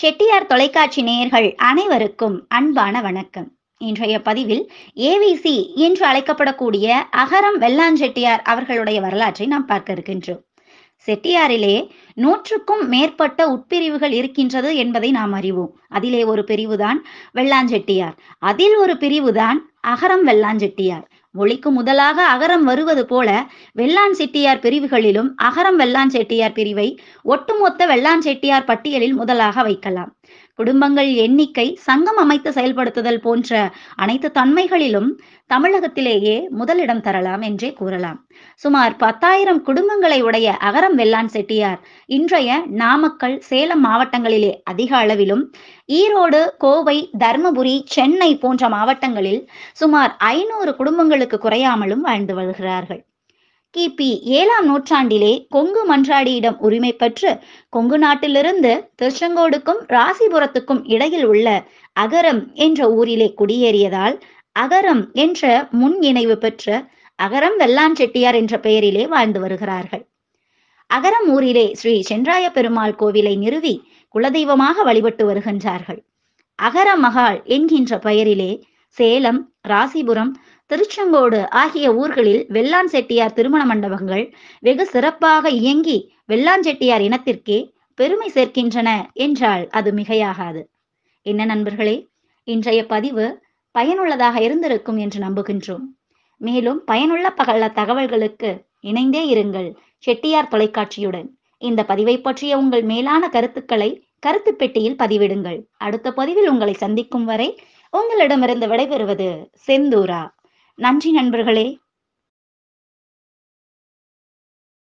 செட்டியார் தொலைக்காட்சி நேயர்கள் அனைவருக்கும் அன்பான வணக்கம் இன்றைய பதிவில் ஏவிசி என்று அழைக்கப்படக்கூடிய அகரம் வெள்ளான் செட்டியார் அவர்களுடைய வரலாற்றை நாம் பார்க்க இருக்கின்றோம் செட்டியாரிலே நூற்றுக்கும் மேற்பட்ட உட்பிரிவுகள் இருக்கின்றது என்பதை நாம் அறிவோம் அதிலே ஒரு பிரிவுதான் வெள்ளாஞ்செட்டியார் அதில் ஒரு பிரிவுதான் அகரம் வெள்ளாஞ்செட்டியார் மொழிக்கு முதலாக அகரம் வருவது போல வெள்ளான் செட்டியார் பிரிவுகளிலும் அகரம் வெள்ளான் செட்டியார் பிரிவை ஒட்டுமொத்த வெள்ளான் செட்டியார் பட்டியலில் முதலாக வைக்கலாம் குடும்பங்கள் எண்ணிக்கை சங்கம் அமைத்து செயல்படுத்துதல் போன்ற அனைத்து தன்மைகளிலும் தமிழகத்திலேயே முதலிடம் தரலாம் என்றே கூறலாம் சுமார் பத்தாயிரம் குடும்பங்களை உடைய அகரம் வெள்ளான் செட்டியார் இன்றைய நாமக்கல் சேலம் மாவட்டங்களிலே அதிக அளவிலும் ஈரோடு கோவை தர்மபுரி சென்னை போன்ற மாவட்டங்களில் சுமார் ஐநூறு குடும்பங்களுக்கு குறையாமலும் வாழ்ந்து வருகிறார்கள் கிபி ஏழாம் நூற்றாண்டிலே கொங்கு மன்றாடியிடம் உரிமை பெற்று கொங்கு நாட்டிலிருந்து திருச்செங்கோடுக்கும் ராசிபுரத்துக்கும் இடையில் உள்ள அகரம் என்ற ஊரிலே குடியேறியதால் அகரம் என்ற முன் இணைவு பெற்ற அகரம் வெள்ளான் செட்டியார் என்ற பெயரிலே வாழ்ந்து வருகிறார்கள் அகரம் ஊரிலே ஸ்ரீ சென்றாய பெருமாள் கோவிலை நிறுவி குலதெய்வமாக வழிபட்டு வருகின்றார்கள் அகர மகால் என்கின்ற பெயரிலே சேலம் ராசிபுரம் திருச்செங்கோடு ஆகிய ஊர்களில் வெள்ளான் செட்டியார் திருமண மண்டபங்கள் வெகு சிறப்பாக இயங்கி வெள்ளான் செட்டியார் இனத்திற்கே பெருமை சேர்க்கின்றன என்றால் அது மிகையாகாது என்ன நண்பர்களே இன்றைய பதிவு பயனுள்ளதாக இருந்திருக்கும் என்று நம்புகின்றோம் மேலும் பயனுள்ள பகல தகவல்களுக்கு இணைந்தே இருங்கள் செட்டியார் தொலைக்காட்சியுடன் இந்த பதிவை பற்றிய உங்கள் மேலான கருத்துக்களை கருத்து பெட்டியில் பதிவிடுங்கள் அடுத்த பதிவில் உங்களை சந்திக்கும் வரை உங்களிடமிருந்து விடைபெறுவது செந்தூரா நன்றி நண்பர்களே